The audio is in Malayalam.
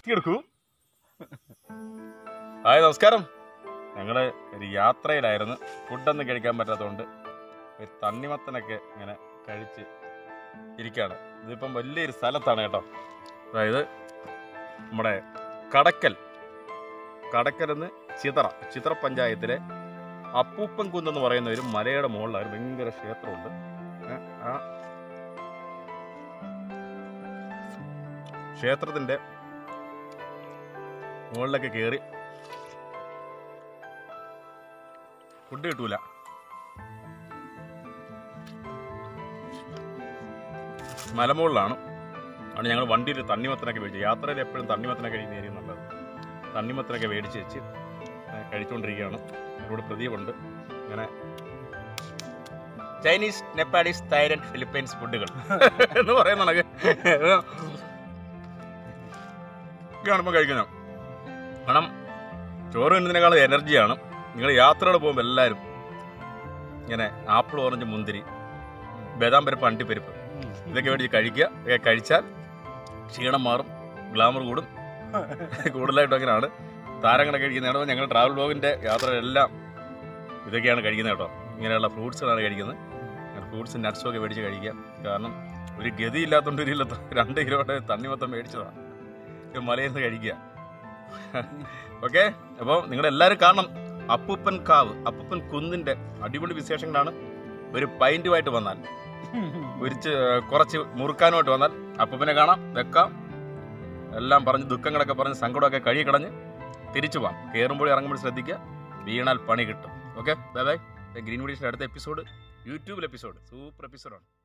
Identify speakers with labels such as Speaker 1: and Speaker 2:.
Speaker 1: പൊക്കിയെടുക്കൂ ഹായ് നമസ്കാരം ഞങ്ങൾ ഒരു യാത്രയിലായിരുന്നു ഫുഡൊന്നും കഴിക്കാൻ പറ്റാത്തതുകൊണ്ട് ഒരു തണ്ണിമത്തനൊക്കെ ഇങ്ങനെ കഴിച്ച് ഇരിക്കുകയാണ് ഇതിപ്പം വലിയൊരു സ്ഥലത്താണ് കേട്ടോ അതായത് നമ്മുടെ കടക്കൽ കടക്കൽ എന്ന് ചിതറ ചിതറ പഞ്ചായത്തിലെ അപ്പൂപ്പൻ കുന്നെന്ന് പറയുന്ന ഒരു മലയുടെ മുകളിലായിരുന്നു ഭയങ്കര ക്ഷേത്രമുണ്ട് ഏ, ആ ക്ഷേത്രത്തിന്റെ മുകളിലൊക്കെ കയറി ഫുഡ് കിട്ടൂല മലമുകളിലാണ് അവിടെ ഞങ്ങൾ വണ്ടിയിൽ തണ്ണിമത്തനൊക്കെ മേടിച്ചു യാത്രയിൽ എപ്പോഴും തണ്ണിമത്തനൊക്കെ കഴിക്കുന്നതായിരിക്കും നല്ലത് തണ്ണിമത്തനൊക്കെ മേടിച്ച് വെച്ച് ഏ, കഴിച്ചുകൊണ്ടിരിക്കുകയാണ് ഇവിടെ പ്രദീപുണ്ട് ഇങ്ങനെ ചൈനീസ് നെപ്പാളീസ് തായ്ലൻഡ് ഫിലിപ്പൈൻസ് ഫുഡുകൾ എന്ന് പറയുന്ന കണക്ക് കാണുമ്പോൾ കഴിക്കണം കാരണം ചോറ് തിന്നുന്നതിനേക്കാൾ എനർജിയാണ് നിങ്ങൾ യാത്രകൾ പോകുമ്പോൾ എല്ലാവരും ഇങ്ങനെ ആപ്പിൾ ഓറഞ്ച് മുന്തിരി ബദാം പരിപ്പ് അണ്ടിപ്പരിപ്പ് ഇതൊക്കെ മേടിച്ച് കഴിക്കുക ഇതൊക്കെ കഴിച്ചാൽ ക്ഷീണം മാറും ഗ്ലാമർ കൂടും കൂടുതലായിട്ടും അങ്ങനെയാണ് താരങ്ങളൊക്കെ കഴിക്കുന്നതാണ് ഞങ്ങൾ ട്രാവൽ ബ്ലോഗിൻ്റെ യാത്രകളെല്ലാം ഇതൊക്കെയാണ് കഴിക്കുന്നത് കേട്ടോ ഇങ്ങനെയുള്ള ഫ്രൂട്ട്സുകളാണ് കഴിക്കുന്നത് ഫ്രൂട്ട്സും നട്ട്സും ഒക്കെ മേടിച്ച് കഴിക്കുക കാരണം ഒരു ഗതി ഇല്ലാത്തതുകൊണ്ട് ഒരു കിലോ രണ്ട് കിലോയുടെ തണ്ണിമത്തം മേടിച്ചതാണ് ഇത് മലയിൽ നിന്ന് കഴിക്കുക ഓക്കെ അപ്പോൾ നിങ്ങളെല്ലാവരും കാണണം അപ്പൂപ്പൻ കാവ് അപ്പൂപ്പൻ കുന്നിൻ്റെ അടിപൊളി വിശേഷങ്ങളാണ് ഒരു പൈൻറ്റുമായിട്ട് വന്നാൽ ഒരു ചെ- കുറച്ച് മുറുക്കാനുമായിട്ട് വന്നാൽ അപ്പൂപ്പനെ കാണാം വെക്കാം എല്ലാം പറഞ്ഞ് ദുഃഖങ്ങളൊക്കെ പറഞ്ഞ് സങ്കടമൊക്കെ കഴുകി കളഞ്ഞ് തിരിച്ചു പോകാം കയറുമ്പോൾ ഇറങ്ങുമ്പോൾ ശ്രദ്ധിക്കുക വീണാൽ പണി കിട്ടും ഓക്കെ ബൈ ബൈ ഗ്രീൻ വീഡിയോസിൻ്റെ അടുത്ത എപ്പിസോഡ് യൂട്യൂബിൽ എപ്പിസോഡ് സൂപ്പർ എപ്പിസോഡാണ്